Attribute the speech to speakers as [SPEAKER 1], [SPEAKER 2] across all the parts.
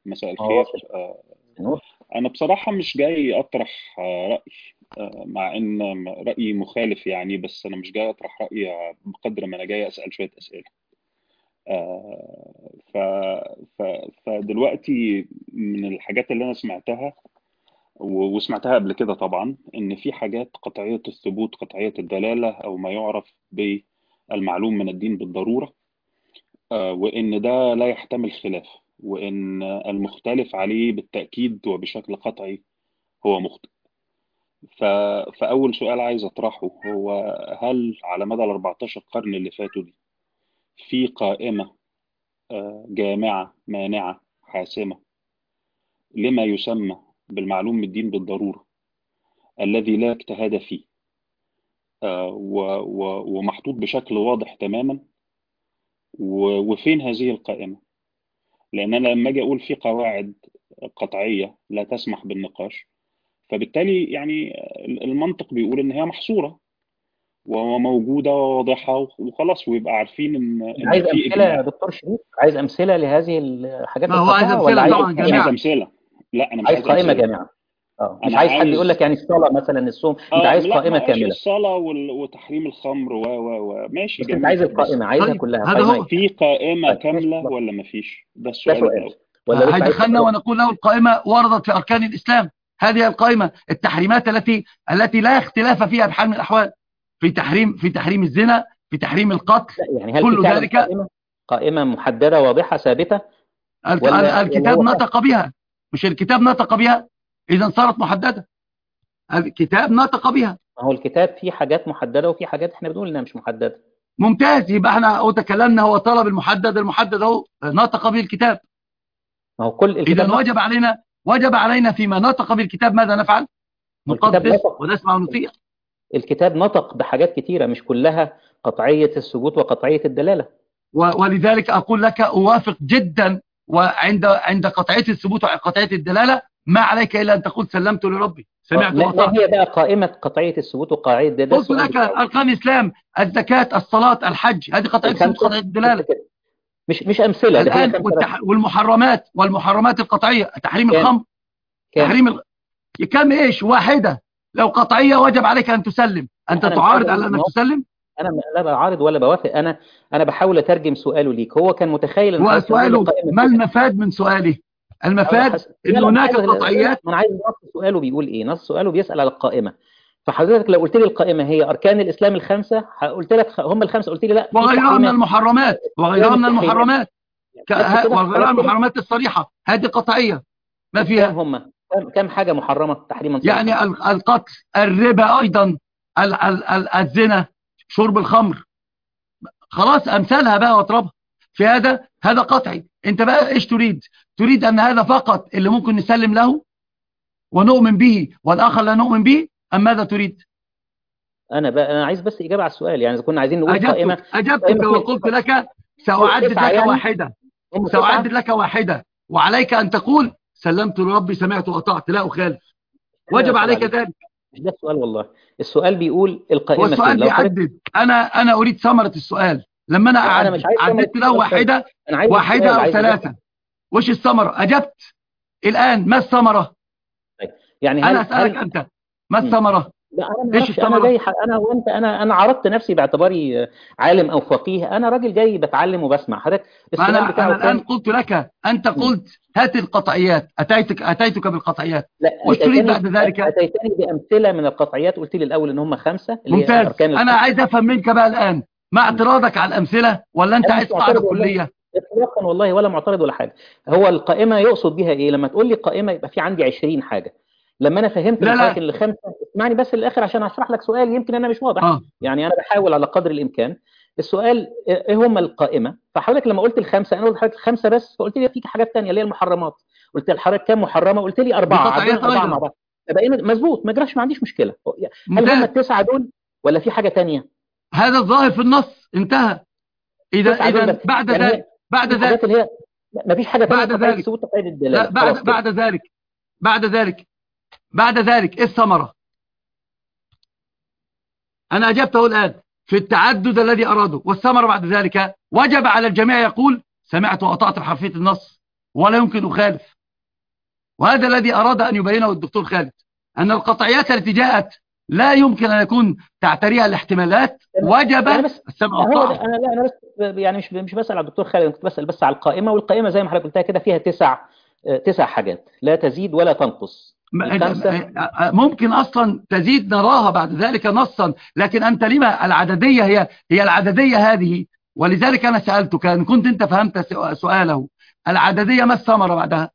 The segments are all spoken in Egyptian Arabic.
[SPEAKER 1] مساء
[SPEAKER 2] اه
[SPEAKER 1] الخير آه،
[SPEAKER 2] نور
[SPEAKER 1] أنا بصراحة مش جاي أطرح آه، رأي آه، مع إن رأيي مخالف يعني بس أنا مش جاي أطرح رأيي بقدر ما أنا جاي أسأل شوية أسئلة آه، ف... ف... فدلوقتي من الحاجات اللي أنا سمعتها و- وسمعتها قبل كده طبعا إن في حاجات قطعية الثبوت قطعية الدلالة أو ما يعرف بالمعلوم من الدين بالضرورة آه، وإن ده لا يحتمل خلاف وإن المختلف عليه بالتأكيد وبشكل قطعي هو مخطئ ف... فأول سؤال عايز أطرحه هو هل على مدى ال 14 قرن اللي فاتوا دي في قائمة آه، جامعة مانعة حاسمة لما يسمى بالمعلوم من الدين بالضرورة الذي لا اجتهاد فيه آه، و... و... ومحطوط بشكل واضح تماما و... وفين هذه القائمة؟ لأن أنا لما أجي أقول في قواعد قطعية لا تسمح بالنقاش فبالتالي يعني المنطق بيقول إن هي محصورة وموجودة وواضحة وخلاص ويبقى عارفين إن إن
[SPEAKER 2] عايز
[SPEAKER 1] في
[SPEAKER 2] امثله يا
[SPEAKER 1] إجماع
[SPEAKER 2] دكتور شريف عايز امثله لهذه الحاجات
[SPEAKER 3] ما هو عايز
[SPEAKER 2] القاطعه ولا
[SPEAKER 3] امثله
[SPEAKER 2] عايز
[SPEAKER 3] طبعا
[SPEAKER 1] أنا عايز
[SPEAKER 3] جميعا
[SPEAKER 1] أمثلة لا أنا مش
[SPEAKER 2] عايز
[SPEAKER 1] عايز
[SPEAKER 2] قائمه
[SPEAKER 1] أمثلة
[SPEAKER 2] جامعه اه مش
[SPEAKER 1] أنا
[SPEAKER 2] عايز حد يقول
[SPEAKER 1] عايز
[SPEAKER 2] لك يعني الصلاه مثلا الصوم انت
[SPEAKER 1] اه
[SPEAKER 2] عايز
[SPEAKER 1] لا
[SPEAKER 2] قائمه
[SPEAKER 1] ما اقولش
[SPEAKER 2] كامله
[SPEAKER 1] الصلاة وال- وتحريم الخمر و و و ماشي
[SPEAKER 2] بس انت عايز
[SPEAKER 1] جميل بس
[SPEAKER 2] القائمه عايزها
[SPEAKER 3] طيب
[SPEAKER 2] كلها
[SPEAKER 3] هذا
[SPEAKER 2] قائمه
[SPEAKER 3] هو
[SPEAKER 2] ايه
[SPEAKER 1] في قائمة
[SPEAKER 2] طيب ماشي
[SPEAKER 1] كاملة
[SPEAKER 2] خلاص
[SPEAKER 1] ولا مفيش ده
[SPEAKER 2] ده
[SPEAKER 1] السؤال
[SPEAKER 2] سؤال
[SPEAKER 1] الأول
[SPEAKER 2] ولا لسه عايز
[SPEAKER 3] هيدخلنا
[SPEAKER 2] تسال
[SPEAKER 3] ونقول له القائمة وردت في أركان الإسلام هذه القائمة التحريمات التي التي لا اختلاف فيها بحال من الأحوال في تحريم في تحريم الزنا في تحريم القتل
[SPEAKER 2] لا يعني هل في
[SPEAKER 3] كل
[SPEAKER 2] فعلا
[SPEAKER 3] ذلك
[SPEAKER 2] قائمه قائمه محدده واضحه ثابته
[SPEAKER 3] الك- ال-
[SPEAKER 2] ولا ولا
[SPEAKER 3] الكتاب
[SPEAKER 2] هو فعلا
[SPEAKER 3] نطق بها مش الكتاب نطق بها إذا صارت محددة الكتاب نطق بها
[SPEAKER 2] ما هو الكتاب فيه حاجات محدده وفي حاجات احنا بنقول انها مش محدده
[SPEAKER 3] ممتاز يبقى احنا هو تكلمنا هو طلب المحدد المحدد اهو نطق به الكتاب
[SPEAKER 2] ما هو كل الكتاب
[SPEAKER 3] إذا
[SPEAKER 2] نطق
[SPEAKER 3] وجب علينا وجب علينا فيما نطق به الكتاب ماذا نفعل؟
[SPEAKER 2] والكتاب
[SPEAKER 3] نقدس
[SPEAKER 2] نطق
[SPEAKER 3] ونسمع ونطيع
[SPEAKER 2] الكتاب نطق بحاجات كتيره مش كلها قطعيه الثبوت وقطعيه الدلاله
[SPEAKER 3] و- ولذلك أقول لك أوافق جدا وعند عند قطعية الثبوت وقطعية الدلالة ما عليك إلا أن تقول سلمت لربي سمعت
[SPEAKER 2] ما ما
[SPEAKER 3] وأطعت
[SPEAKER 2] هي بقى قائمه قطعيه الثبوت وقطعيه ده, ده
[SPEAKER 3] قلت
[SPEAKER 2] السؤال
[SPEAKER 3] لك
[SPEAKER 2] بتاعي
[SPEAKER 3] أركان الإسلام الزكاة الصلاة الحج هذه قطعية الثبوت
[SPEAKER 2] الخمسه
[SPEAKER 3] وقطعية الدلالة
[SPEAKER 2] بس كده مش مش امثله ده هي
[SPEAKER 3] الآن
[SPEAKER 2] خمسه بس
[SPEAKER 3] والتح... والمحرمات والمحرمات القطعية تحريم
[SPEAKER 2] كام
[SPEAKER 3] الخمر
[SPEAKER 2] كام
[SPEAKER 3] تحريم ال... كم إيش واحدة لو قطعية وجب عليك أن تسلم أنت
[SPEAKER 2] لا انا مش عايز
[SPEAKER 3] تعارض
[SPEAKER 2] اقول
[SPEAKER 3] على
[SPEAKER 2] ما
[SPEAKER 3] أنك
[SPEAKER 2] هو
[SPEAKER 3] تسلم
[SPEAKER 2] انا لا بعارض ولا بوافق انا انا بحاول اترجم سؤاله ليك هو كان متخيل ان حضرتك تقول لي
[SPEAKER 3] وسؤاله
[SPEAKER 2] قائمه
[SPEAKER 3] ما
[SPEAKER 2] كده
[SPEAKER 3] المفاد من سؤاله
[SPEAKER 2] أو
[SPEAKER 3] المفاد
[SPEAKER 2] حس...
[SPEAKER 3] أن
[SPEAKER 2] لا لا مش
[SPEAKER 3] هناك
[SPEAKER 2] عايز لا لا
[SPEAKER 3] قطعيات
[SPEAKER 2] ما انا عايز نص سؤاله بيقول ايه نص سؤاله بيسال على القائمه فحضرتك لو قلت لي القائمه هي اركان الاسلام الخمسه قلت لك خ- هم الخمسه قلت لي لا في
[SPEAKER 3] وغيرها من
[SPEAKER 2] تحريمات
[SPEAKER 3] المحرمات وغيرها
[SPEAKER 2] فين
[SPEAKER 3] من
[SPEAKER 2] التحريمات
[SPEAKER 3] المحرمات ك-
[SPEAKER 2] بس
[SPEAKER 3] ه-
[SPEAKER 2] كده
[SPEAKER 3] وغيرها
[SPEAKER 2] خلاص كده
[SPEAKER 3] المحرمات الصريحة هذه قطعية ما
[SPEAKER 2] كام
[SPEAKER 3] فيها
[SPEAKER 2] هم كام كام حاجه محرمه تحريما صريحا
[SPEAKER 3] يعني ال- القتل الربا أيضا ال- ال- ال- الزنا شرب الخمر خلاص أمثالها بقى واضربها في هذا هذا قطعي أنت بقى إيش تريد تريد أن هذا فقط اللي ممكن نسلم له ونؤمن به والآخر لا نؤمن به أم ماذا تريد
[SPEAKER 2] انا بقى انا عايز بس اجابه على السؤال يعني اذا كنا عايزين نقول قائمه
[SPEAKER 3] أجبتك أجبتك
[SPEAKER 2] قائمه فين
[SPEAKER 3] وقلت لك سأعدد
[SPEAKER 2] تسعه
[SPEAKER 3] لك
[SPEAKER 2] يعني
[SPEAKER 3] واحدة
[SPEAKER 2] هم
[SPEAKER 3] سأعدد
[SPEAKER 2] تسعه
[SPEAKER 3] لك واحدة وعليك أن تقول سلمت لربي سمعت وأطعت لا أخالف
[SPEAKER 2] لا يا
[SPEAKER 3] وجب
[SPEAKER 2] استاذ
[SPEAKER 3] عليك
[SPEAKER 2] علي
[SPEAKER 3] ذلك
[SPEAKER 2] مش ده السؤال والله السؤال بيقول القائمه فين
[SPEAKER 3] والسؤال
[SPEAKER 2] لو حضرتك
[SPEAKER 3] بيعدد أنا أنا أريد ثمرة السؤال لما أنا
[SPEAKER 2] لا انا مش
[SPEAKER 3] أعدد
[SPEAKER 2] عايز ثمره
[SPEAKER 3] عددت له
[SPEAKER 2] السؤال خالص
[SPEAKER 3] واحدة
[SPEAKER 2] انا عايز
[SPEAKER 3] واحدة
[SPEAKER 2] السؤال
[SPEAKER 3] أو
[SPEAKER 2] عايز اجابه
[SPEAKER 3] ثلاثة وش الثمرة أجبت الآن ما الثمرة
[SPEAKER 2] طيب. يعني
[SPEAKER 3] أنا
[SPEAKER 2] هل
[SPEAKER 3] أسألك
[SPEAKER 2] هل
[SPEAKER 3] أنت ما
[SPEAKER 2] مم.
[SPEAKER 3] الثمرة
[SPEAKER 2] لا انا ما
[SPEAKER 3] إيش
[SPEAKER 2] اعرفش انا
[SPEAKER 3] الثمرة
[SPEAKER 2] جاي ح- انا وانت انا انا عرضت نفسي باعتباري آه، عالم او فقيه انا راجل جاي بتعلم وبسمع حضرتك
[SPEAKER 3] ما
[SPEAKER 2] السؤال
[SPEAKER 3] أنا
[SPEAKER 2] بتاعه
[SPEAKER 3] أنا الآن
[SPEAKER 2] كان
[SPEAKER 3] قلت لك أنت
[SPEAKER 2] مم.
[SPEAKER 3] قلت هات القطعيات أتيتك أتيتك بالقطعيات
[SPEAKER 2] لا
[SPEAKER 3] وش تريد
[SPEAKER 2] اتيتني
[SPEAKER 3] بعد ذلك
[SPEAKER 2] اتيتني بامثله من القطعيات قلت لي الاول ان هم خمسه اللي هي
[SPEAKER 3] ممتاز
[SPEAKER 2] اركان
[SPEAKER 3] أنا
[SPEAKER 2] الخمسه
[SPEAKER 3] عايز أفهم منك بقى الآن ما
[SPEAKER 2] مم.
[SPEAKER 3] اعتراضك على الأمثلة ولا أنت
[SPEAKER 2] انا مش
[SPEAKER 3] عايز قاعدة
[SPEAKER 2] معترض والله
[SPEAKER 3] كلية
[SPEAKER 2] اطلاقا والله ولا معترض ولا حاجه هو القائمه يقصد بيها ايه لما تقول لي قائمه يبقى في عندي 20 حاجه لما انا فهمت
[SPEAKER 3] لا
[SPEAKER 2] من حضرتك
[SPEAKER 3] لا
[SPEAKER 2] ان الخمسه اسمعني بس للاخر عشان اشرح لك سؤال يمكن انا مش واضح
[SPEAKER 3] آه
[SPEAKER 2] يعني انا بحاول على قدر الامكان السؤال ايه هم القائمه فحضرتك لما قلت الخمسه انا قلت لحضرتك الخمسه بس فقلت لي في حاجات ثانيه اللي هي المحرمات قلت لحضرتك كام محرمه قلت لي
[SPEAKER 3] دي
[SPEAKER 2] اربعه عدينا
[SPEAKER 3] قطعيات
[SPEAKER 2] الاربعه مع
[SPEAKER 3] أيضا
[SPEAKER 2] بعض فبقينا مظبوط ما جراش ما عنديش مشكله هل هم
[SPEAKER 3] ممتاز
[SPEAKER 2] التسعه دول ولا في حاجه ثانيه
[SPEAKER 3] هذا الظاهر في النص انتهى إذا
[SPEAKER 2] التسعه دول
[SPEAKER 3] إذا
[SPEAKER 2] بس
[SPEAKER 3] بعد
[SPEAKER 2] يعني هي
[SPEAKER 3] ذلك بعد
[SPEAKER 2] في الحاجات
[SPEAKER 3] ذلك
[SPEAKER 2] اللي هي ما فيش حاجه ثانيه
[SPEAKER 3] بعد
[SPEAKER 2] قطعيه
[SPEAKER 3] ذلك
[SPEAKER 2] الثبوت قطعيه
[SPEAKER 3] لا
[SPEAKER 2] الدلاله
[SPEAKER 3] بعد
[SPEAKER 2] خلاص كده
[SPEAKER 3] بعد ذلك بعد ذلك بعد ذلك إيه الثمرة أنا أجبته الآن في التعدد الذي أراده والثمرة بعد ذلك وجب على الجميع يقول سمعت وأطعت بحرفية النص ولا يمكن أخالف وهذا الذي أراد أن يبينه الدكتور خالد أن القطعيات التي جاءت لا يمكن أن يكون تعتريها الاحتمالات وجب
[SPEAKER 2] يعني بس
[SPEAKER 3] السمع
[SPEAKER 2] هو
[SPEAKER 3] والطاعة
[SPEAKER 2] ده انا لا انا بس يعني مش مش بسال على الدكتور خالد انا كنت بسال بس على القائمه والقائمه زي ما حضرتك قلتها كده فيها تسع آه، تسع حاجات لا تزيد ولا تنقص الخمسه
[SPEAKER 3] ممكن أصلا تزيد نراها بعد ذلك نصا لكن أنت لما العددية هي هي العددية هذه ولذلك أنا سألتك إن كنت أنت فهمت سؤاله العددية ما الثمرة بعدها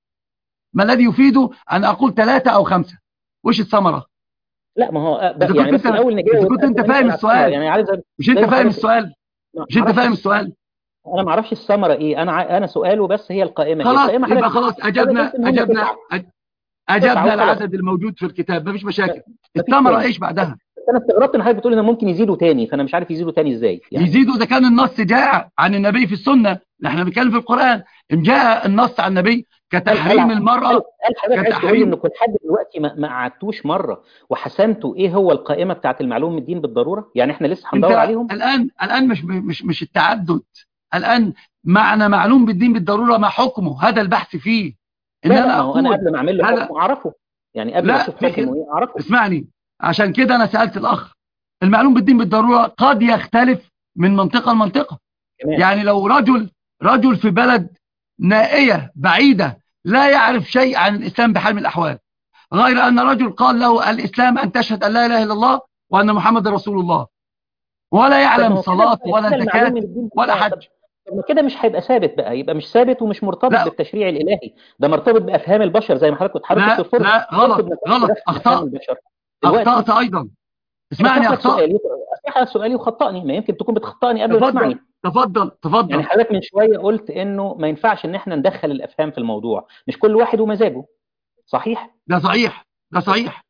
[SPEAKER 3] ما الذي يفيده أن أقول ثلاثة أو خمسة وش الثمرة
[SPEAKER 2] لا ما هو آه،
[SPEAKER 3] إذا كنت
[SPEAKER 2] يعني بس
[SPEAKER 3] أنت-
[SPEAKER 2] الاول نجاوب
[SPEAKER 3] إذا كنت أنت
[SPEAKER 2] قبل ما
[SPEAKER 3] فاهم
[SPEAKER 2] ندخل على
[SPEAKER 3] السؤال.
[SPEAKER 2] يعني عايز أ-
[SPEAKER 3] مش أنت
[SPEAKER 2] زي ما
[SPEAKER 3] فاهم
[SPEAKER 2] حضرتك-
[SPEAKER 3] السؤال
[SPEAKER 2] ما
[SPEAKER 3] مش أنت
[SPEAKER 2] أعرفش
[SPEAKER 3] فاهم
[SPEAKER 2] الس-
[SPEAKER 3] السؤال
[SPEAKER 2] انا ما اعرفش الثمره ايه انا انا سؤاله بس هي القائمه إيه؟
[SPEAKER 3] خلاص
[SPEAKER 2] القائمه
[SPEAKER 3] يبقى
[SPEAKER 2] حضرتك-
[SPEAKER 3] خلاص أجبنا
[SPEAKER 2] قلت إن هم
[SPEAKER 3] أجبنا
[SPEAKER 2] تسعة.
[SPEAKER 3] أج- أجبنا
[SPEAKER 2] وخلاص.
[SPEAKER 3] العدد الموجود في الكتاب مفيش مشاكل
[SPEAKER 2] مفيش
[SPEAKER 3] الثمرة
[SPEAKER 2] تاني.
[SPEAKER 3] إيش بعدها
[SPEAKER 2] بس انا استغربت ان حضرتك بتقول ان ممكن يزيدوا تاني فانا مش عارف يزيدوا تاني ازاي يعني
[SPEAKER 3] يزيدوا إذا كان النص جاء عن النبي في السنة نحن بنتكلم في القرآن إن جاء النص عن النبي كتحريم المرأة
[SPEAKER 2] هل هل حضرتك عايز تقول
[SPEAKER 3] كتحريم.
[SPEAKER 2] انكم لحد دلوقتي ما, ما قعدتوش مره وحسمتوا ايه هو القائمه بتاعت المعلوم من الدين بالضروره يعني احنا لسه
[SPEAKER 3] انت
[SPEAKER 2] هندور عليهم
[SPEAKER 3] الآن الآن مش مش مش التعدد الآن معنى معلوم بالدين بالضرورة ما حكمه هذا البحث فيه إن
[SPEAKER 2] لا لا
[SPEAKER 3] أنا
[SPEAKER 2] ما هو انا
[SPEAKER 3] أقول
[SPEAKER 2] قبل ما اعمل له
[SPEAKER 3] هذا-
[SPEAKER 2] حكم اعرفه يعني قبل
[SPEAKER 3] لا،
[SPEAKER 2] ما اشوف
[SPEAKER 3] في-
[SPEAKER 2] حكمه ايه اعرفه
[SPEAKER 3] اسمعني عشان كده أنا سألت الأخ المعلوم بالدين بالضرورة قد يختلف من منطقة لمنطقة
[SPEAKER 2] كمان
[SPEAKER 3] يعني لو رجل رجل في بلد نائية بعيدة لا يعرف شيء عن الإسلام بحال من الأحوال غير أن رجل قال له الإسلام أن تشهد أن لا إله إلا الله وأن محمد رسول الله ولا
[SPEAKER 2] طب ما
[SPEAKER 3] يعلم
[SPEAKER 2] هو كده-
[SPEAKER 3] صلاة
[SPEAKER 2] كده
[SPEAKER 3] ولا
[SPEAKER 2] المعلوم
[SPEAKER 3] زكاة
[SPEAKER 2] من الدين
[SPEAKER 3] ولا
[SPEAKER 2] طب-
[SPEAKER 3] حج
[SPEAKER 2] طب ما كده مش هيبقى ثابت بقى يبقى مش ثابت ومش مرتبط
[SPEAKER 3] لا.
[SPEAKER 2] بالتشريع الالهي ده مرتبط بافهام البشر زي ما حضرتك كنت حضرتك
[SPEAKER 3] لا
[SPEAKER 2] في الفرق
[SPEAKER 3] لا غلط غلط أخطأت
[SPEAKER 2] البشر دلوقتي
[SPEAKER 3] أخطأت أيضا
[SPEAKER 2] أنا
[SPEAKER 3] اسمعني
[SPEAKER 2] أشرح لك
[SPEAKER 3] أخطأت
[SPEAKER 2] سؤالي أشرح لك سؤالي وخطأني ما يمكن تكون بتخطأني قبل ما تسمعني
[SPEAKER 3] تفضل تفضل
[SPEAKER 2] يعني
[SPEAKER 3] تفضل
[SPEAKER 2] حضرتك من شويه قلت انه ما ينفعش ان احنا ندخل الافهام في الموضوع مش كل واحد ومزاجه صحيح
[SPEAKER 3] ده صحيح ده صحيح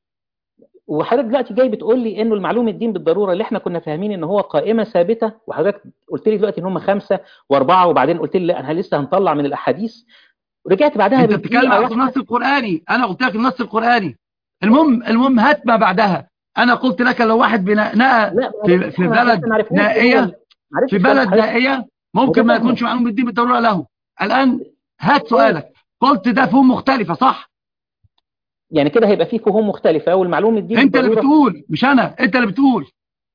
[SPEAKER 2] وحضرتك دلوقتي جاي بتقول لي انه المعلوم الدين بالضروره اللي احنا كنا فاهمين ان هو قائمه ثابته وحضرتك قلت لي دلوقتي ان هم خمسه واربعه وبعدين قلت لي لا انا لسه هنطلع من الاحاديث رجعت بعدها
[SPEAKER 3] انت بتتكلم
[SPEAKER 2] بدقيقة
[SPEAKER 3] عن
[SPEAKER 2] واحدة.
[SPEAKER 3] النص القرآني انا قلت لك النص القرآني المهم المهم هات ما بعدها انا قلت لك لو واحد بناء
[SPEAKER 2] لا
[SPEAKER 3] في في
[SPEAKER 2] إحنا-
[SPEAKER 3] بلد
[SPEAKER 2] إحنا ما عرفناش إيه
[SPEAKER 3] نائية
[SPEAKER 2] هو ال- ما عرفتش
[SPEAKER 3] في
[SPEAKER 2] بس
[SPEAKER 3] بلد
[SPEAKER 2] حضرتك-
[SPEAKER 3] نائية ممكن ما
[SPEAKER 2] متفاهم.
[SPEAKER 3] يكونش معلوم بالدين بالضرورة له الآن هات سؤالك قلت ده فهم مختلفة صح
[SPEAKER 2] يعني كده هيبقى فيه فهوم مختلفه والمعلوم الدين
[SPEAKER 3] انت اللي
[SPEAKER 2] بالضرورة
[SPEAKER 3] بتقول مش انا انت اللي بتقول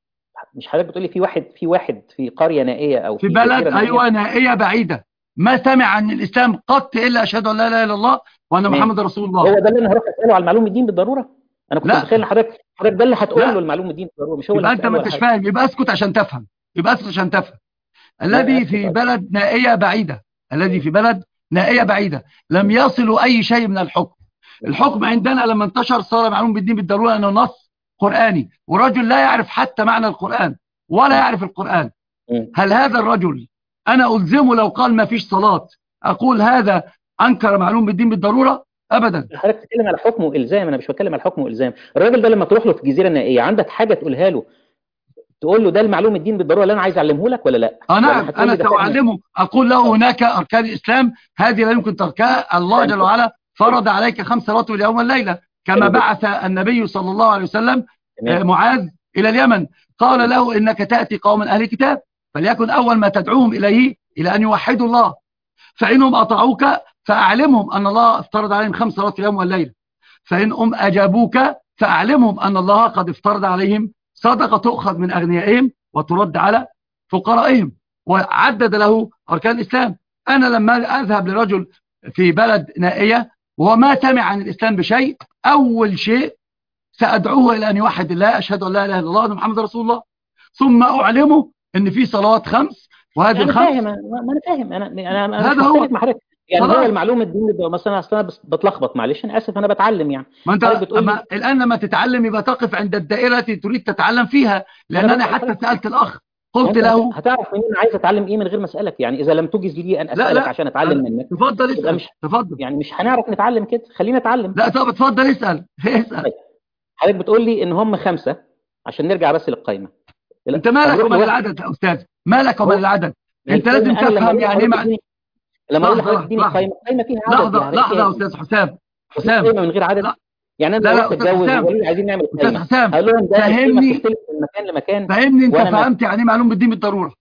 [SPEAKER 2] مش حضرتك بتقول لي في واحد في واحد في قريه نائيه او
[SPEAKER 3] في
[SPEAKER 2] في
[SPEAKER 3] بلد
[SPEAKER 2] جزيرة نائية.
[SPEAKER 3] ايوه نائية بعيدة ما سمع عن الاسلام قط الا اشهد ان لا اله الا الله وان
[SPEAKER 2] تمام.
[SPEAKER 3] محمد رسول
[SPEAKER 2] هو
[SPEAKER 3] الله
[SPEAKER 2] ده اللي انا هروح اساله على المعلوم الدين بالضروره انا كنت
[SPEAKER 3] لا.
[SPEAKER 2] متخيل ان حضرتك حضرتك ده اللي هتقول
[SPEAKER 3] لا.
[SPEAKER 2] له المعلوم الدين بالضروره مش هو
[SPEAKER 3] يبقى
[SPEAKER 2] اللي
[SPEAKER 3] انت ما
[SPEAKER 2] هتسأله
[SPEAKER 3] انتش
[SPEAKER 2] على
[SPEAKER 3] فاهم يبقى اسكت عشان تفهم يبقى اسكت عشان تفهم
[SPEAKER 2] لا،
[SPEAKER 3] الذي
[SPEAKER 2] أسكت
[SPEAKER 3] في
[SPEAKER 2] أسكت.
[SPEAKER 3] بلد نائية بعيدة الذي في بلد نائية بعيدة لم يصلوا أي شيء من الحكم الحكم عندنا لما انتشر صار معلوم بالدين بالضرورة أنه نص قرآني ورجل لا يعرف حتى معنى القرآن ولا يعرف القرآن
[SPEAKER 2] مم.
[SPEAKER 3] هل هذا الرجل أنا ألزمه لو قال ما فيش صلاة أقول هذا أنكر معلوم بالدين بالضرورة أبدا
[SPEAKER 2] حضرتك بتتكلم على حكم والزام انا مش بتكلم على حكم والزام الراجل ده لما تروح له في جزيره نائيه عندك حاجه تقولها له تقول له ده المعلوم الدين بالضروره اللي انا عايز اعلمه لك ولا لا
[SPEAKER 3] آه
[SPEAKER 2] ولا
[SPEAKER 3] نعم
[SPEAKER 2] هتقول
[SPEAKER 3] أنا
[SPEAKER 2] لي ده فهم؟
[SPEAKER 3] سأعلمه أقول له هناك أركان الإسلام هذه لا يمكن تركها الله جل وعلا فرض عليك خمس صلوات اليوم والليلة كما
[SPEAKER 2] حلو.
[SPEAKER 3] بعث النبي صلى الله عليه وسلم آه،
[SPEAKER 2] تمام.
[SPEAKER 3] معاذ إلى اليمن قال له إنك تأتي قوما أهل كتاب فليكن أول ما تدعوهم إليه إلى أن يوحدوا الله فإنهم أطاعوك فأعلمهم أن الله افترض عليهم خمس صلوات اليوم والليلة فإنهم أجابوك فأعلمهم أن الله قد افترض عليهم صدقة تؤخذ من أغنيائهم وترد على فقرائهم وعدد له أركان الإسلام أنا لما أذهب لرجل في بلد نائية وهو ما سمع عن الإسلام بشيء أول شيء سأدعوه إلى أن يوحد الله أشهد أن لا إله إلا الله وأن محمد رسول الله ثم أعلمه أن في صلوات خمس وهذه
[SPEAKER 2] انا
[SPEAKER 3] الخمس
[SPEAKER 2] فاهم انا ما انا فاهم انا انا انا
[SPEAKER 3] هذا
[SPEAKER 2] مش
[SPEAKER 3] هو.
[SPEAKER 2] مختلف مع حضرتك يعني
[SPEAKER 3] خلاص.
[SPEAKER 2] هو المعلومه الدين بالضروره مثلا اصل انا بس- بتلخبط معلش انا اسف انا بتعلم يعني
[SPEAKER 3] ما انت
[SPEAKER 2] حضرتك بتقول لي-
[SPEAKER 3] أما الآن لما تتعلم يبقى تقف عند الدائرة التي تريد تتعلم فيها لأن
[SPEAKER 2] أنا
[SPEAKER 3] أنا
[SPEAKER 2] بسأل
[SPEAKER 3] حتى
[SPEAKER 2] حضرتك.
[SPEAKER 3] سألت الأخ قلت
[SPEAKER 2] وأنت
[SPEAKER 3] له
[SPEAKER 2] هتعرف منين انا عايز اتعلم ايه من غير ما اسالك يعني اذا لم تجز لي ان
[SPEAKER 3] لا،
[SPEAKER 2] اسالك
[SPEAKER 3] لا.
[SPEAKER 2] عشان اتعلم منك
[SPEAKER 3] تفضل
[SPEAKER 2] يبقى
[SPEAKER 3] اسأل
[SPEAKER 2] مش
[SPEAKER 3] تفضل
[SPEAKER 2] يعني مش هنعرف نتعلم كده خلينا نتعلم
[SPEAKER 3] لا طب اتفضل اسأل اسأل
[SPEAKER 2] حضرتك بتقول لي ان هم خمسه عشان نرجع بس للقائمه
[SPEAKER 3] انت مالك
[SPEAKER 2] هنروح
[SPEAKER 3] ومال
[SPEAKER 2] لواحد-
[SPEAKER 3] العدد يا أستاذ مالك ومال
[SPEAKER 2] هو-
[SPEAKER 3] العدد انت
[SPEAKER 2] القائمة
[SPEAKER 3] لازم
[SPEAKER 2] أنا لما
[SPEAKER 3] تفهم
[SPEAKER 2] أقول
[SPEAKER 3] يعني ايه
[SPEAKER 2] لحضرتك
[SPEAKER 3] معنى
[SPEAKER 2] اديني- لما اقول
[SPEAKER 3] لحظة،
[SPEAKER 2] لحضرتك اديني
[SPEAKER 3] لحظة.
[SPEAKER 2] قائمه قائمه فيها عدد
[SPEAKER 3] لحظة
[SPEAKER 2] يعني
[SPEAKER 3] لحظة يا
[SPEAKER 2] فيها-
[SPEAKER 3] أستاذ حسام
[SPEAKER 2] فيها
[SPEAKER 3] حسام
[SPEAKER 2] قائمه من غير عدد
[SPEAKER 3] لا.
[SPEAKER 2] يعني انا
[SPEAKER 3] لا،
[SPEAKER 2] لو
[SPEAKER 3] لا،
[SPEAKER 2] رحت
[SPEAKER 3] أستاذ
[SPEAKER 2] اتجوز
[SPEAKER 3] حسام.
[SPEAKER 2] وقالوا لي عايزين نعمل
[SPEAKER 3] أستاذ
[SPEAKER 2] قائمه
[SPEAKER 3] حسام
[SPEAKER 2] هقول لهم ده القيمة
[SPEAKER 3] فهمني
[SPEAKER 2] بتختلف من مكان لمكان
[SPEAKER 3] فهمني انت
[SPEAKER 2] وأنا ما-
[SPEAKER 3] فهمت يعني ايه معلوم بالدين بالضرورة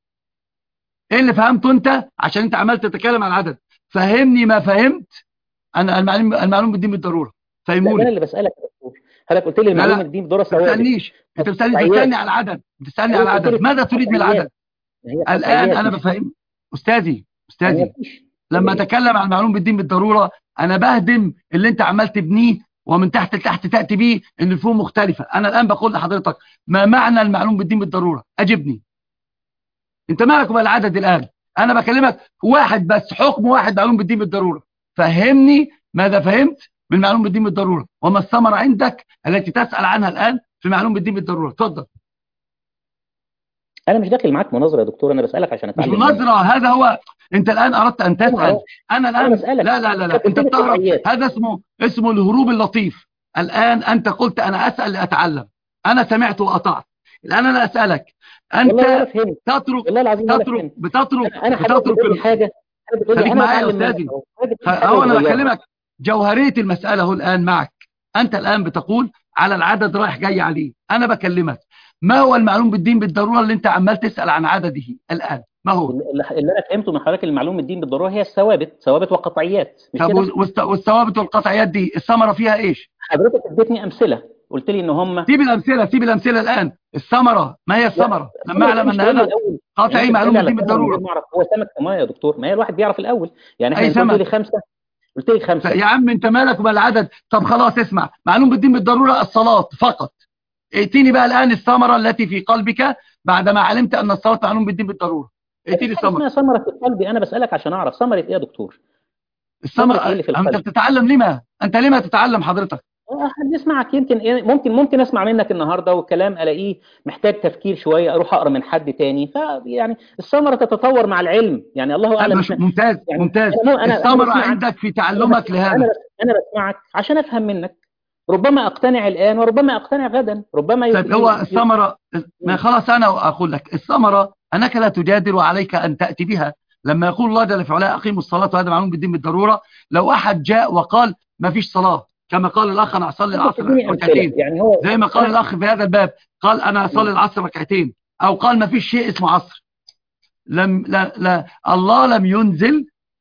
[SPEAKER 3] ايه اللي فهمته انت عشان انت عمال تتكلم عن العدد فهمني ما فهمت انا المعلوم المعلوم بالدين بالضروره
[SPEAKER 2] لا ده انا
[SPEAKER 3] فهموني
[SPEAKER 2] اللي بسالك يا دكتور حضرتك قلت لي
[SPEAKER 3] لا
[SPEAKER 2] المعلومه
[SPEAKER 3] لا
[SPEAKER 2] دي بدورة
[SPEAKER 3] ما
[SPEAKER 2] ثوابت
[SPEAKER 3] تسالنيش انت بتسالني
[SPEAKER 2] قطعيات.
[SPEAKER 3] بتسالني على العدد بتسالني على
[SPEAKER 2] قلت لي
[SPEAKER 3] العدد ماذا تريد من
[SPEAKER 2] قطعيات.
[SPEAKER 3] العدد
[SPEAKER 2] ما هي
[SPEAKER 3] الان
[SPEAKER 2] قطعيات
[SPEAKER 3] انا
[SPEAKER 2] مش-
[SPEAKER 3] بفهم استاذي
[SPEAKER 2] ما هي
[SPEAKER 3] استاذي
[SPEAKER 2] مفيش.
[SPEAKER 3] لما
[SPEAKER 2] إيه؟
[SPEAKER 3] اتكلم عن المعلوم بالدين بالضروره انا بهدم اللي انت عمال تبنيه ومن تحت لتحت تاتي بيه ان الفهم مختلفه انا الان بقول لحضرتك ما معنى المعلوم بالدين بالضروره اجبني انت مالك ومال العدد الان انا بكلمك واحد بس حكم واحد معلوم بالدين بالضروره فهمني ماذا فهمت من معلوم بالدين بالضروره وما الثمره عندك التي تسال عنها الان في معلوم بالدين بالضروره اتفضل
[SPEAKER 2] انا مش داخل معاك مناظره يا دكتور انا بسالك عشان
[SPEAKER 3] مش
[SPEAKER 2] اتعلم منك.
[SPEAKER 3] مناظره هذا هو انت الان اردت ان
[SPEAKER 2] أنا
[SPEAKER 3] تسال
[SPEAKER 2] معرفش.
[SPEAKER 3] انا
[SPEAKER 2] أنا
[SPEAKER 3] الان
[SPEAKER 2] بسألك.
[SPEAKER 3] لا لا لا لا
[SPEAKER 2] قلت
[SPEAKER 3] انت
[SPEAKER 2] لي
[SPEAKER 3] بتهرب
[SPEAKER 2] قطعيات.
[SPEAKER 3] هذا اسمه اسمه الهروب اللطيف الان انت قلت انا اسال لاتعلم انا سمعت واطعت الان انا اسالك
[SPEAKER 2] والله ولا
[SPEAKER 3] انت
[SPEAKER 2] فهمت
[SPEAKER 3] تترك
[SPEAKER 2] والله العظيم ولا
[SPEAKER 3] تترك
[SPEAKER 2] فهمت
[SPEAKER 3] بتترك
[SPEAKER 2] انا حضرتك
[SPEAKER 3] بتترك
[SPEAKER 2] بتقول لي
[SPEAKER 3] ال-
[SPEAKER 2] حاجه انا بتقول لي
[SPEAKER 3] خليك
[SPEAKER 2] انا
[SPEAKER 3] معايا يا
[SPEAKER 2] بتعلم منك
[SPEAKER 3] أستاذي.
[SPEAKER 2] أهو. حضرتك بتقول حاجة
[SPEAKER 3] هو انا
[SPEAKER 2] وبتغيرها.
[SPEAKER 3] بكلمك جوهريه المساله هو الان معك انت الان بتقول على العدد رايح جاي عليه انا بكلمك ما هو المعلوم بالدين بالضروره اللي انت عمال تسال عن عدده الان ما هو
[SPEAKER 2] اللي اللي انا فهمته من حضرتك المعلوم الدين بالضروره هي الثوابت ثوابت وقطعيات مش
[SPEAKER 3] طب
[SPEAKER 2] كده
[SPEAKER 3] والست- والثوابت والقطعيات دي الثمره فيها ايش
[SPEAKER 2] حضرتك اديتني امثله قلت لي ان هم
[SPEAKER 3] سيب الامثله سيب الامثله الان الثمره ما هي الثمره لما اعلم ان هذا قطعي معلوم بالدين بالضروره
[SPEAKER 2] هو سمك في ميه يا دكتور ما هي الواحد بيعرف الاول يعني احنا
[SPEAKER 3] أي
[SPEAKER 2] انت قلت
[SPEAKER 3] سمك؟
[SPEAKER 2] لي خمسه قلت لي خمسه
[SPEAKER 3] يا عم انت مالك ومال العدد طب خلاص اسمع معلوم بالدين بالضروره الصلاه فقط ائتيني بقى الان الثمره التي في قلبك بعدما علمت ان الصلاه معلوم بالدين بالضروره ائتيني
[SPEAKER 2] مفيش حاجة
[SPEAKER 3] الثمره
[SPEAKER 2] اسمها ثمره في قلبي انا بسالك عشان اعرف ثمره ايه يا دكتور
[SPEAKER 3] الثمره
[SPEAKER 2] إيه اللي في
[SPEAKER 3] انت
[SPEAKER 2] القلب؟
[SPEAKER 3] بتتعلم لما انت لما تتعلم حضرتك
[SPEAKER 2] آه، نسمعك يمكن إيه- ممكن ممكن اسمع منك النهارده والكلام الاقيه محتاج تفكير شويه اروح اقرا من حد تاني فيعني الثمره تتطور مع العلم يعني الله اعلم
[SPEAKER 3] مش-
[SPEAKER 2] إحنا-
[SPEAKER 3] ممتاز
[SPEAKER 2] يعني
[SPEAKER 3] ممتاز
[SPEAKER 2] أنا- أنا- أنا
[SPEAKER 3] الثمره
[SPEAKER 2] بسمعك.
[SPEAKER 3] عندك في تعلمك
[SPEAKER 2] انا
[SPEAKER 3] لهذا
[SPEAKER 2] بس انا بسمعك عشان افهم منك ربما اقتنع الان وربما اقتنع غدا ربما
[SPEAKER 3] طيب
[SPEAKER 2] يف-
[SPEAKER 3] هو
[SPEAKER 2] يف-
[SPEAKER 3] الثمرة ما خلاص أنا أقول لك الثمرة أنك لا تجادل وعليك أن تأتي بها لما يقول الله جل في علاه أقيموا الصلاة وهذا معلوم بالدين بالضرورة لو أحد جاء وقال ما فيش صلاة كما قال الأخ أنا أصلي العصر
[SPEAKER 2] تديني أمثلة.
[SPEAKER 3] ركعتين
[SPEAKER 2] يعني هو
[SPEAKER 3] زي ما قال
[SPEAKER 2] أنا-
[SPEAKER 3] الأخ في هذا الباب قال أنا أصلي العصر ركعتين أو قال ما فيش شيء اسمه عصر لم لا لا الله لم ينزل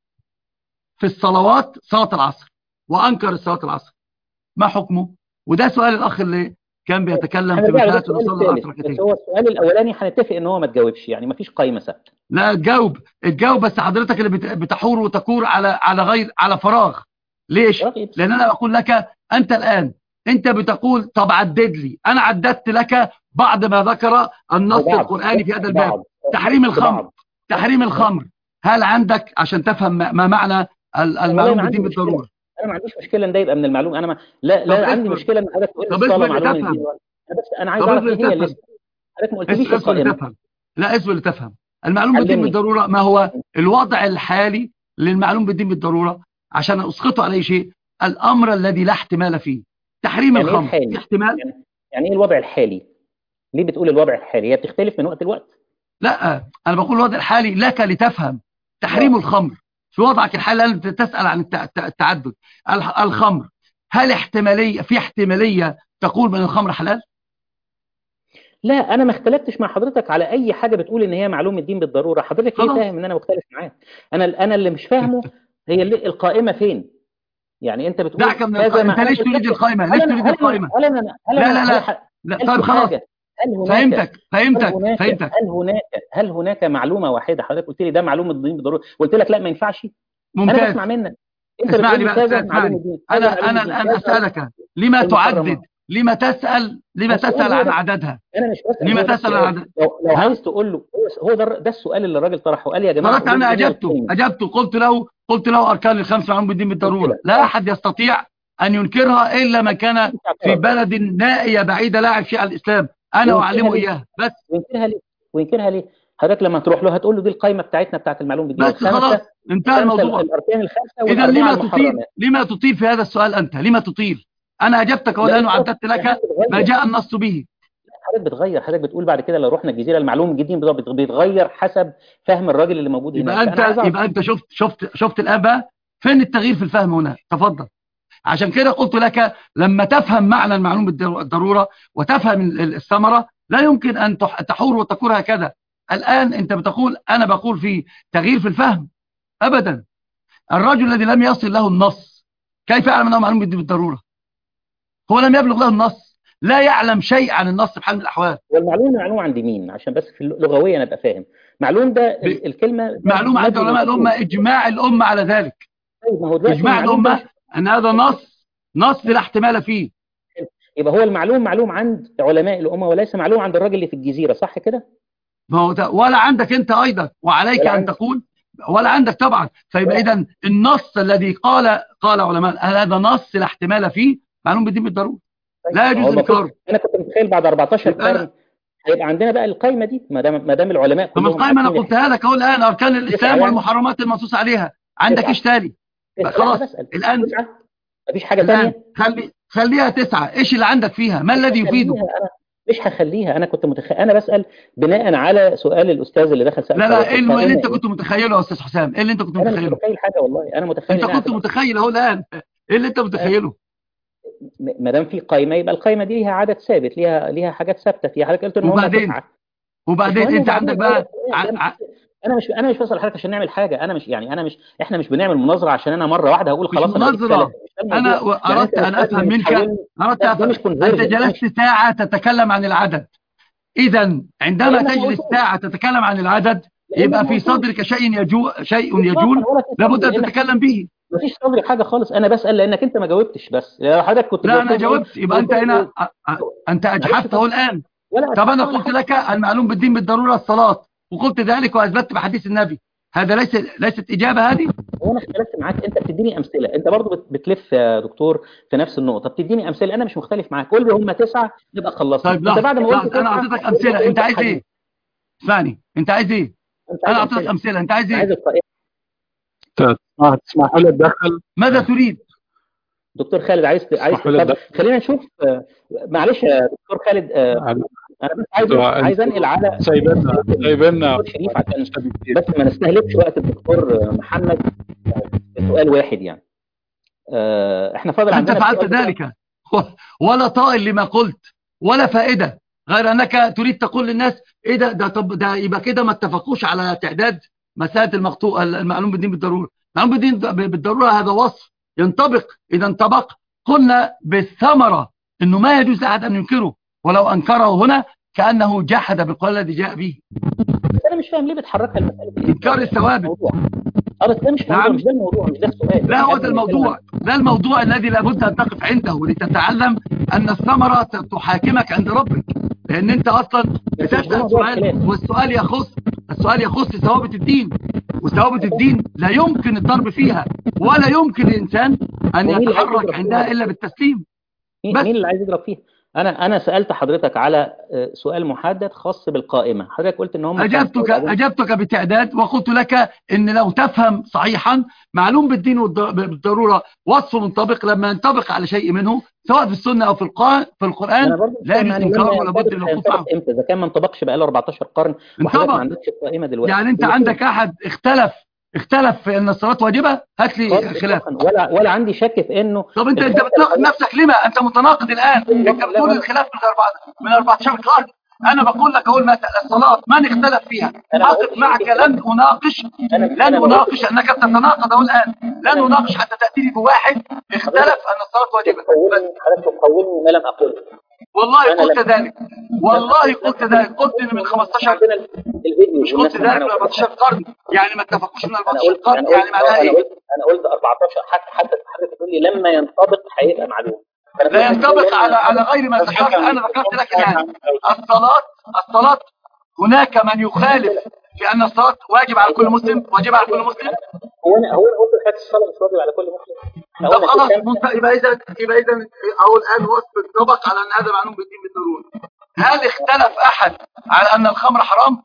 [SPEAKER 3] في الصلوات صلاة العصر وأنكر صلاة العصر ما حكمه وده سؤال الأخ اللي كان بيتكلم في
[SPEAKER 2] هنرجع
[SPEAKER 3] مسألة
[SPEAKER 2] للسؤال
[SPEAKER 3] نصلي
[SPEAKER 2] الثالث
[SPEAKER 3] العصر ركعتين
[SPEAKER 2] بس هو السؤال الاولاني هنتفق ان هو ما تجاوبش يعني ما فيش قايمه ثابته
[SPEAKER 3] لا تجاوب تجاوب بس حضرتك اللي بت- بتحور وتكور على على غير على فراغ ليش
[SPEAKER 2] رأيي بس.
[SPEAKER 3] لان انا بقول لك انت الان انت بتقول طب عدد لي انا عددت لك بعض ما ذكر النص
[SPEAKER 2] بعض.
[SPEAKER 3] القراني في هذا الباب
[SPEAKER 2] بعض.
[SPEAKER 3] تحريم الخمر
[SPEAKER 2] بعض.
[SPEAKER 3] تحريم الخمر هل عندك عشان تفهم ما ما معنى ال-
[SPEAKER 2] والله
[SPEAKER 3] المعلوم
[SPEAKER 2] ما عندي
[SPEAKER 3] بالدين
[SPEAKER 2] مشكلة.
[SPEAKER 3] بالضروره
[SPEAKER 2] انا ما عنديش مشكله ان ده يبقى من المعلوم انا ما لا
[SPEAKER 3] طب
[SPEAKER 2] لا عندي
[SPEAKER 3] اصبر.
[SPEAKER 2] مشكله ان حضرتك تقول
[SPEAKER 3] طب
[SPEAKER 2] لي الصلاه
[SPEAKER 3] اصبر
[SPEAKER 2] معلومه
[SPEAKER 3] لتفهم.
[SPEAKER 2] الدين انا بس انا عايز
[SPEAKER 3] طب
[SPEAKER 2] اعرف
[SPEAKER 3] اصبر
[SPEAKER 2] ايه هي
[SPEAKER 3] لتفهم.
[SPEAKER 2] الليست حضرتك ما قلتليش
[SPEAKER 3] اصبر
[SPEAKER 2] القائمه
[SPEAKER 3] لتفهم لا اصبر لتفهم المعلوم بالدين
[SPEAKER 2] علمني.
[SPEAKER 3] بالضروره ما هو الوضع الحالي للمعلوم بالدين بالضروره عشان اسقطه على اي شيء الامر الذي لا احتمال فيه تحريم
[SPEAKER 2] يعني إيه
[SPEAKER 3] الخمر
[SPEAKER 2] الحالي؟
[SPEAKER 3] في احتمال
[SPEAKER 2] يعني يعني ايه الوضع الحالي ليه بتقول الوضع الحالي هي بتختلف من وقت لوقت
[SPEAKER 3] لا انا بقول الوضع الحالي لك لتفهم تحريم
[SPEAKER 2] آه.
[SPEAKER 3] الخمر في وضعك الحالي انت تسال عن الت- الت- التعدد الح- الخمر هل احتماليه في احتماليه تقول من الخمر حلال
[SPEAKER 2] لا انا ما اختلفتش مع حضرتك على اي حاجه بتقول ان هي معلوم الدين بالضروره حضرتك ليه
[SPEAKER 3] خلاص.
[SPEAKER 2] فاهم ان انا مختلف معاك انا انا اللي مش فاهمه هي اللي القائمه فين يعني انت بتقول
[SPEAKER 3] دعك من
[SPEAKER 2] كذا
[SPEAKER 3] القائمه
[SPEAKER 2] ما-
[SPEAKER 3] انت ليش
[SPEAKER 2] أنا قلت
[SPEAKER 3] تريد
[SPEAKER 2] لك-
[SPEAKER 3] القائمه
[SPEAKER 2] هل
[SPEAKER 3] ليش
[SPEAKER 2] أنا-
[SPEAKER 3] تريد
[SPEAKER 2] هل أنا-
[SPEAKER 3] القائمه
[SPEAKER 2] هل انا هل
[SPEAKER 3] لا
[SPEAKER 2] أنا-
[SPEAKER 3] لا
[SPEAKER 2] هل
[SPEAKER 3] لا
[SPEAKER 2] ح-
[SPEAKER 3] لا
[SPEAKER 2] هل
[SPEAKER 3] طيب
[SPEAKER 2] في
[SPEAKER 3] خلاص
[SPEAKER 2] حاجة؟ هل هناك
[SPEAKER 3] فهمتك
[SPEAKER 2] هل
[SPEAKER 3] فهمتك
[SPEAKER 2] هناك
[SPEAKER 3] فهمتك
[SPEAKER 2] هل هناك هل هناك معلومه واحده حضرتك قلت لي ده معلوم الدين بالضروره قلت لك لا ما ينفعش انا
[SPEAKER 3] ممتاز
[SPEAKER 2] بسمع منك انت
[SPEAKER 3] اسمعني
[SPEAKER 2] بتقول لي
[SPEAKER 3] بقى
[SPEAKER 2] كذا
[SPEAKER 3] اسمعني
[SPEAKER 2] معلوم الدين كذا
[SPEAKER 3] انا
[SPEAKER 2] معلوم
[SPEAKER 3] انا
[SPEAKER 2] الدين،
[SPEAKER 3] الان
[SPEAKER 2] كذا.
[SPEAKER 3] اسالك لما
[SPEAKER 2] المحرمات.
[SPEAKER 3] تعدد لما تسال لما
[SPEAKER 2] السؤال
[SPEAKER 3] تسال
[SPEAKER 2] هو
[SPEAKER 3] عن
[SPEAKER 2] ده.
[SPEAKER 3] عددها
[SPEAKER 2] انا مش بسال
[SPEAKER 3] لما
[SPEAKER 2] هو ده
[SPEAKER 3] تسأل
[SPEAKER 2] السؤال.
[SPEAKER 3] عن-
[SPEAKER 2] لو, لو
[SPEAKER 3] ها؟
[SPEAKER 2] عايز تقول له هو ده ده السؤال اللي الراجل طرحه قال يا جماعه
[SPEAKER 3] خلاص انا
[SPEAKER 2] قولوا لي
[SPEAKER 3] اجبته
[SPEAKER 2] القائمة.
[SPEAKER 3] اجبته قلت له قلت له اركان الخمس معلوم بالدين بالضروره لا احد يستطيع ان ينكرها الا من كان في بلد نائيه بعيده لا يعرف شيء عن الاسلام انا
[SPEAKER 2] وينكرها
[SPEAKER 3] اعلمه
[SPEAKER 2] ليه؟
[SPEAKER 3] اياها بس
[SPEAKER 2] وينكرها ليه وينكرها ليه حضرتك لما تروح له هتقول له دي القائمه بتاعتنا بتاعت المعلوم بالدين
[SPEAKER 3] بس خلاص انتهى
[SPEAKER 2] خمسة
[SPEAKER 3] الموضوع
[SPEAKER 2] الاركان الخمسه
[SPEAKER 3] اذا
[SPEAKER 2] والاربعه
[SPEAKER 3] لما تطيل
[SPEAKER 2] المحرمات
[SPEAKER 3] لما تطيل في هذا السؤال انت لما تطيل انا اجبتك والان
[SPEAKER 2] لا،
[SPEAKER 3] وعددت لك
[SPEAKER 2] حضرتك بتغير.
[SPEAKER 3] ما جاء النص به
[SPEAKER 2] حضرتك بتغير حضرتك بتقول بعد كده لو رحنا الجزيره المعلوم الجديد بت- بيتغير حسب فهم الراجل اللي موجود
[SPEAKER 3] يبقى
[SPEAKER 2] هناك
[SPEAKER 3] انت
[SPEAKER 2] فأنا عايز أعرف.
[SPEAKER 3] يبقى انت شفت شفت شفت الان بقى فين التغيير في الفهم هنا تفضل عشان كده قلت لك لما تفهم معنى المعلوم بالضر- الضروره وتفهم ال- ال- الثمره لا يمكن ان تح- تحور وتكون هكذا الان انت بتقول انا بقول في تغيير في الفهم ابدا الرجل الذي لم يصل له النص كيف يعلم انه معلوم بالدين بالضروره هو لم يبلغ له النص لا يعلم شيء عن النص بحال من الاحوال
[SPEAKER 2] والمعلوم معلوم عند مين عشان بس في لغويا ابقى فاهم معلوم ده
[SPEAKER 3] ب-
[SPEAKER 2] ال- الكلمه
[SPEAKER 3] معلوم عند
[SPEAKER 2] مبني
[SPEAKER 3] علماء
[SPEAKER 2] مفهوم.
[SPEAKER 3] الامه اجماع الامه على ذلك
[SPEAKER 2] طيب ما هو دلوقتي
[SPEAKER 3] اجماع
[SPEAKER 2] المعلوم ده
[SPEAKER 3] الامه ان هذا نص نص لا احتمال فيه
[SPEAKER 2] يبقى هو المعلوم معلوم عند علماء الامه وليس معلوم عند الراجل اللي في الجزيره صح كده
[SPEAKER 3] ما هو ده ولا عندك انت ايضا وعليك
[SPEAKER 2] ولا
[SPEAKER 3] ان
[SPEAKER 2] عندي.
[SPEAKER 3] تقول ولا عندك طبعا فيبقى
[SPEAKER 2] ولا
[SPEAKER 3] اذا النص الذي قال قال علماء هل هذا نص لا احتمال فيه معلوم بالدين بالضروره لا
[SPEAKER 2] طيب،
[SPEAKER 3] يجوز
[SPEAKER 2] هو المفروض-
[SPEAKER 3] انكاره
[SPEAKER 2] انا كنت متخيل بعد 14
[SPEAKER 3] يبقى أنا-
[SPEAKER 2] قرن هيبقى عندنا بقى القايمه دي ما دام ما دام العلماء
[SPEAKER 3] طب
[SPEAKER 2] كلهم
[SPEAKER 3] القائمه انا
[SPEAKER 2] عارفين
[SPEAKER 3] قلتها لك اهو الان اركان الاسلام
[SPEAKER 2] يعني.
[SPEAKER 3] والمحرمات المنصوص عليها عندك
[SPEAKER 2] تسعة.
[SPEAKER 3] ايش تاني
[SPEAKER 2] لا،
[SPEAKER 3] خلاص
[SPEAKER 2] بسأل.
[SPEAKER 3] الان
[SPEAKER 2] تسعة؟ مفيش حاجه
[SPEAKER 3] الان
[SPEAKER 2] ثانيه
[SPEAKER 3] خلي خليها تسعه ايش اللي عندك فيها ما الذي يفيده
[SPEAKER 2] انا مش هخليها انا كنت متخيل انا بسال بناء على سؤال الاستاذ اللي دخل سال
[SPEAKER 3] لا لا
[SPEAKER 2] سؤال.
[SPEAKER 3] ايه اللي اللي انت
[SPEAKER 2] القائمة
[SPEAKER 3] كنت متخيله يا استاذ حسام ايه اللي انت كنت
[SPEAKER 2] انا مش
[SPEAKER 3] متخيله
[SPEAKER 2] متخيل حاجه والله انا متخيل
[SPEAKER 3] انت
[SPEAKER 2] إنها
[SPEAKER 3] كنت
[SPEAKER 2] هتبقى-
[SPEAKER 3] متخيل اهو الان ايه اللي انت متخيله
[SPEAKER 2] م- ما دام في قائمه يبقى القائمه دي ليها عدد ثابت ليها ليها حاجات ثابته فيها حضرتك قلت ان هم
[SPEAKER 3] وبعدين؟
[SPEAKER 2] تسعه
[SPEAKER 3] وبعدين
[SPEAKER 2] مش مهم
[SPEAKER 3] انت
[SPEAKER 2] وبعدين
[SPEAKER 3] عندك
[SPEAKER 2] هو
[SPEAKER 3] بقى
[SPEAKER 2] السؤال.
[SPEAKER 3] ع-
[SPEAKER 2] أنا
[SPEAKER 3] ع-
[SPEAKER 2] مش- انا مش انا مش بسال حضرتك عشان نعمل حاجه انا مش يعني انا مش احنا مش بنعمل مناظره عشان انا مره واحده هقول
[SPEAKER 3] مش
[SPEAKER 2] خلاص انا قلت
[SPEAKER 3] مناظرة.
[SPEAKER 2] ثلاثة. مش ده
[SPEAKER 3] انا
[SPEAKER 2] الموضوع. يعني
[SPEAKER 3] اردت
[SPEAKER 2] أنت
[SPEAKER 3] ان
[SPEAKER 2] مش
[SPEAKER 3] افهم
[SPEAKER 2] مش
[SPEAKER 3] منك
[SPEAKER 2] حاولني-
[SPEAKER 3] اردت
[SPEAKER 2] ده- ده مش
[SPEAKER 3] افهم انت
[SPEAKER 2] conversion. ده
[SPEAKER 3] جلست ساعه تتكلم عن العدد اذا عندما
[SPEAKER 2] أيوة، ما
[SPEAKER 3] تجلس
[SPEAKER 2] قلت.
[SPEAKER 3] ساعه تتكلم عن العدد
[SPEAKER 2] لأن
[SPEAKER 3] يبقى
[SPEAKER 2] ما
[SPEAKER 3] في
[SPEAKER 2] قلتش.
[SPEAKER 3] صدرك شيء يجول شيء
[SPEAKER 2] إطلاقاً
[SPEAKER 3] يجول
[SPEAKER 2] ولا في
[SPEAKER 3] لابد
[SPEAKER 2] صدري،
[SPEAKER 3] ان
[SPEAKER 2] لأنك
[SPEAKER 3] تتكلم به
[SPEAKER 2] مفيش صدري حاجه خالص انا بسال لانك انت ما جاوبتش بس لو حضرتك كنت
[SPEAKER 3] لا انا
[SPEAKER 2] جاوبت
[SPEAKER 3] جاوبت يبقى انت هنا أ- أ- انت اجحفت اهو الان
[SPEAKER 2] ولا
[SPEAKER 3] طب انا
[SPEAKER 2] ولا
[SPEAKER 3] قلت
[SPEAKER 2] حاجة.
[SPEAKER 3] لك المعلوم بالدين بالضروره الصلاه وقلت ذلك واثبتت بحديث النبي هذا ليس ليست اجابه هذه
[SPEAKER 2] هو انا اختلفت معاك انت بتديني امثله انت برضو بت- بتلف يا دكتور في نفس النقطه بتديني امثله انا مش مختلف معاك قول لي هم تسعه نبقى خلصنا
[SPEAKER 3] طيب
[SPEAKER 2] انت
[SPEAKER 3] لحظه
[SPEAKER 2] بعد ما قلت
[SPEAKER 3] لحظة، انا
[SPEAKER 2] تسعة،
[SPEAKER 3] اعطيتك
[SPEAKER 2] قلت-
[SPEAKER 3] امثله
[SPEAKER 2] قلت
[SPEAKER 3] انت عايز
[SPEAKER 2] حديث.
[SPEAKER 3] ايه اسمعني انت عايز ايه
[SPEAKER 2] انت
[SPEAKER 3] انا
[SPEAKER 2] عايز
[SPEAKER 3] اعطيتك امثله انت عايز
[SPEAKER 2] عايز
[SPEAKER 3] ايه
[SPEAKER 2] القائمة.
[SPEAKER 4] تسمح تسمحوا لي اتدخل
[SPEAKER 3] ماذا تريد
[SPEAKER 2] دكتور خالد عايز ت- عايز
[SPEAKER 4] اسمحوا لي
[SPEAKER 2] طب خلينا نشوف آه، معلش يا دكتور خالد آه، انا بس عايز
[SPEAKER 4] انتوا-
[SPEAKER 2] عايز انقل على
[SPEAKER 4] سايبنا سايبنا
[SPEAKER 2] دكتور شريف عشان بس ما نستهلكش وقت الدكتور محمد في سؤال واحد يعني آه، احنا فاضل
[SPEAKER 3] انت
[SPEAKER 2] عندنا
[SPEAKER 3] فعلت
[SPEAKER 2] سؤال
[SPEAKER 3] ذلك و- ولا طائل لما قلت ولا فائده غير انك تريد تقول للناس ايه ده ده طب ده يبقى كده ما اتفقوش على تعداد مساله المقطوع المعلوم بالدين بالضروره المعلوم بالدين بالضروره هذا وصف ينطبق اذا انطبق قلنا بالثمره انه ما يجوز لاحد ان ينكره ولو انكره هنا كانه جحد بالقول الذي جاء به
[SPEAKER 2] بس انا مش فاهم ليه بتحركها المساله دي
[SPEAKER 3] انكار الثوابت
[SPEAKER 2] الموضوع. اه بس ده مش موضوع
[SPEAKER 3] نعم.
[SPEAKER 2] مش ده الموضوع مش ده السؤال
[SPEAKER 3] لا هو
[SPEAKER 2] قبل
[SPEAKER 3] ده
[SPEAKER 2] ما نتكلم
[SPEAKER 3] الموضوع ده الموضوع الذي لابد أن تقف عنده لتتعلم أن الثمرة تحاكمك عند ربك لأن أنت أصلا
[SPEAKER 2] بس مش ده
[SPEAKER 3] بتسأل
[SPEAKER 2] موضوع
[SPEAKER 3] سؤال
[SPEAKER 2] الخلاف.
[SPEAKER 3] والسؤال يخص السؤال يخص ثوابت الدين وثوابت الدين لا يمكن الضرب فيها ولا يمكن الإنسان أن
[SPEAKER 2] ومين اللي عايز
[SPEAKER 3] يتحرك
[SPEAKER 2] يضرب
[SPEAKER 3] عندها
[SPEAKER 2] فيها؟
[SPEAKER 3] إلا بالتسليم
[SPEAKER 2] مين
[SPEAKER 3] بس.
[SPEAKER 2] مين اللي عايز يضرب فيها انا انا سالت حضرتك على آه، سؤال محدد خاص بالقائمه حضرتك قلت ان هم
[SPEAKER 3] أجبتك
[SPEAKER 2] خمسة.
[SPEAKER 3] أجبتك بتعداد وقلت لك إن لو تفهم صحيحا معلوم بالدين والض- بالضرورة وصف منطبق لما ينطبق على شيء منه سواء في السنة أو في القرآن في
[SPEAKER 2] انا
[SPEAKER 3] القرآن
[SPEAKER 2] برضه مش
[SPEAKER 3] لا
[SPEAKER 2] فاهم
[SPEAKER 3] يجوز
[SPEAKER 2] يعني
[SPEAKER 3] إنكاره
[SPEAKER 2] لما
[SPEAKER 3] ولا بد
[SPEAKER 2] ينطبق
[SPEAKER 3] من الوقوف
[SPEAKER 2] هينطبق
[SPEAKER 3] عنه
[SPEAKER 2] امتى اذا كان ما انطبقش بقاله 14 قرن وحضرتك ما
[SPEAKER 3] انطبق
[SPEAKER 2] عندكش القائمه دلوقتي
[SPEAKER 3] يعني انت
[SPEAKER 2] هي
[SPEAKER 3] عندك احد اختلف اختلف في ان الصلاه واجبه هات لي
[SPEAKER 2] خالص
[SPEAKER 3] خلاف
[SPEAKER 2] إطلاقاً. ولا ولا عندي شك في انه
[SPEAKER 3] طب انت انت بتناقض نفسك لما انت متناقض الان انت بتقول الخلاف من أربعة- من 14 قرن انا بقول لك اقول مثلا الصلاه من اختلف فيها
[SPEAKER 2] أنا ما
[SPEAKER 3] اقف
[SPEAKER 2] قلتش
[SPEAKER 3] معك
[SPEAKER 2] كده.
[SPEAKER 3] لن اناقش
[SPEAKER 2] أنا- أنا
[SPEAKER 3] لن
[SPEAKER 2] ما
[SPEAKER 3] اناقش انك تتناقض اهو الان لن اناقش حتى تاتيني بواحد اختلف ان الصلاه واجبه بس
[SPEAKER 2] تقولني حضرتك تقولني ما لم اقله
[SPEAKER 3] والله
[SPEAKER 2] أنا
[SPEAKER 3] قلت
[SPEAKER 2] لم-
[SPEAKER 3] ذلك والله قلت ذلك قلت ان من 15
[SPEAKER 2] عندنا الفيديو
[SPEAKER 3] مش
[SPEAKER 2] والناس
[SPEAKER 3] قلت ذلك
[SPEAKER 2] معانا
[SPEAKER 3] من 14 قرن يعني ما اتفقوش من
[SPEAKER 2] انا
[SPEAKER 3] 14
[SPEAKER 2] قلت
[SPEAKER 3] قرن
[SPEAKER 2] انا
[SPEAKER 3] يعني
[SPEAKER 2] قلت
[SPEAKER 3] معناها
[SPEAKER 2] انا
[SPEAKER 3] ايه
[SPEAKER 2] قلت انا قلت 14 حتى حتى حضرتك تقول لي لما ينطبق هيبقى معلوم فأنا
[SPEAKER 3] لا
[SPEAKER 2] بقول لك
[SPEAKER 3] ينطبق
[SPEAKER 2] لما
[SPEAKER 3] على على
[SPEAKER 2] ينطبق-
[SPEAKER 3] غير ما ذكرت انا ذكرت لك الان الصلاه الصلاه هناك من يخالف في ان الصلاه واجب على كل مسلم واجب على كل مسلم
[SPEAKER 2] هو انا هو انا قلت لحضرتك الصلاه مش واجب على كل مسلم إحنا
[SPEAKER 3] طب
[SPEAKER 2] قلنا
[SPEAKER 3] خلاص
[SPEAKER 2] الإسلام-
[SPEAKER 3] منت- يبقى اذا يبقى اذا اهو الان وصف انطبق على ان هذا معلوم بالدين بالضروره هل اختلف احد على ان الخمر حرام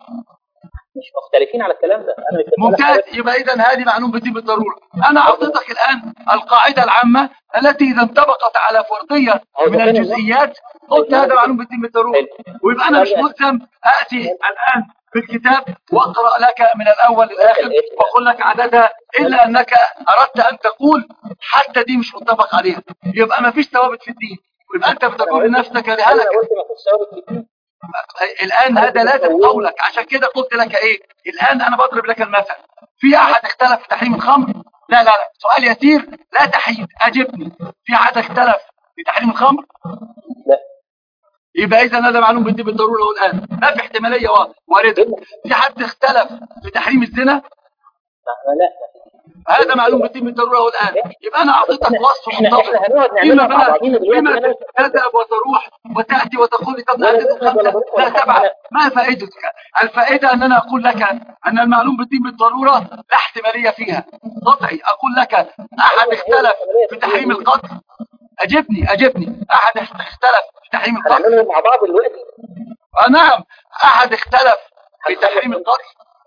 [SPEAKER 2] مش مختلفين على الكلام ده انا مش بسألك
[SPEAKER 3] ممتاز
[SPEAKER 2] حضرتك-
[SPEAKER 3] يبقى اذا هذه معلوم بالدين بالضروره انا اعطيتك الان القاعده العامه التي اذا انطبقت على فرضيه من الجزئيات قلت هذا معلوم بالدين بالضروره ويبقى انا مش ملزم اتي الان في الكتاب واقرا لك من الاول للاخر واقول لك عددها الا انك اردت ان تقول حتى دي مش متفق عليها يبقى ما فيش ثوابت في الدين ويبقى انت بتقول لنفسك
[SPEAKER 2] انا
[SPEAKER 3] لهلك
[SPEAKER 2] قلت ما فيش ثوابت في الدين
[SPEAKER 3] الآن هذا لازم قولك عشان كده قلت لك إيه الآن أنا بضرب لك المثل في أحد اختلف في تحريم الخمر لا لا لا سؤال يسير لا تحيد أجبني في أحد اختلف في تحريم الخمر
[SPEAKER 2] لا.
[SPEAKER 3] يبقى إذا هذا معلوم بدي بالضرورة والآن ما في احتمالية واردة في حد اختلف في تحريم الزنا
[SPEAKER 2] لا
[SPEAKER 3] هذا معلوم بالدين بالضروره والان يبقى انا اعطيتك وصف
[SPEAKER 2] احنا
[SPEAKER 3] منضبط
[SPEAKER 2] احنا هنقعد
[SPEAKER 3] فيما
[SPEAKER 2] نعملها مع
[SPEAKER 3] بقى
[SPEAKER 2] بعضينا
[SPEAKER 3] فيما
[SPEAKER 2] دلوقتي أنا-
[SPEAKER 3] تذهب وتروح وتاتي وتقول لي طب
[SPEAKER 2] لا، لا،
[SPEAKER 3] نعدد
[SPEAKER 2] لا، لا،
[SPEAKER 3] خمسه
[SPEAKER 2] لا،
[SPEAKER 3] لا
[SPEAKER 2] لا،
[SPEAKER 3] سبعه
[SPEAKER 2] لا.
[SPEAKER 3] ما فائدتك الفائده ان انا اقول لك ان المعلوم بالدين بالضروره لا احتماليه فيها قطعي اقول لك احد اختلف في تحريم القتل اجبني اجبني احد اختلف في تحريم القتل
[SPEAKER 2] هنعملهم مع بعض دلوقتي
[SPEAKER 3] آه نعم احد اختلف في تحريم القتل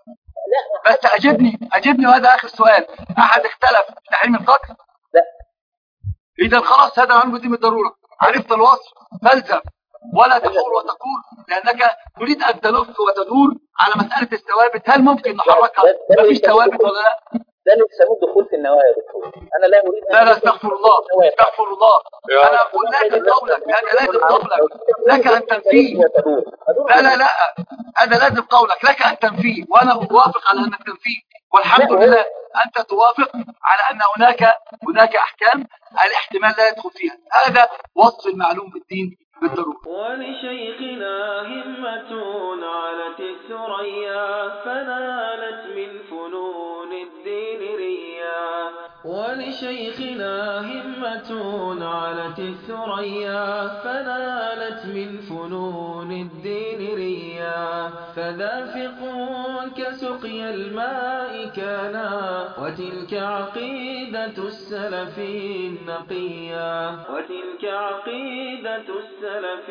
[SPEAKER 3] بس اجبني اجبني وهذا اخر سؤال احد اختلف في تحريم القتل
[SPEAKER 2] لا.
[SPEAKER 3] اذا خلاص هذا معلوم بدين بالضروره عرفت الوصف فالزم ولا تحور وتقول لانك تريد ان تلف وتدور على مساله الثوابت هل ممكن نحركها
[SPEAKER 2] ده- ده
[SPEAKER 3] مفيش
[SPEAKER 2] اللي
[SPEAKER 3] ثوابت
[SPEAKER 2] يسموه-
[SPEAKER 3] ولا لا
[SPEAKER 2] ده اللي بيسموه الدخول في النوايا يا دكتور انا لا اريد أن
[SPEAKER 3] لا لا
[SPEAKER 2] أدخل
[SPEAKER 3] استغفر
[SPEAKER 2] في
[SPEAKER 3] الله
[SPEAKER 2] النوايا.
[SPEAKER 3] استغفر الله انا اقول لازم قولك هذا لازم قولك لك ان تنفيه
[SPEAKER 2] وتدور. أدور.
[SPEAKER 3] لا لا لا هذا لازم قولك لك أن تنفيه وأنا أوافق على أنك تنفيه والحمد
[SPEAKER 2] لا، هو-
[SPEAKER 3] لله أنت توافق على أن هناك هناك أحكام الاحتمال لا يدخل فيها هذا وصف المعلوم بالدين بالضرورة
[SPEAKER 5] ولشيخنا همة علت الثريا فنالت من فنون الدين ريا ولشيخنا همة علت الثريا فنالت من فنون الدين ريا فدافق كسقي الماء كانا وتلك عقيدة السلف النقيا وتلك عقيدة السلف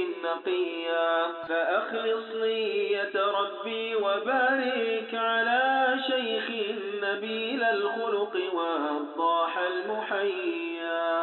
[SPEAKER 5] النقيا فأخلص نية ربي وبارك على شيخ نبيل الخلق والضاح المحيا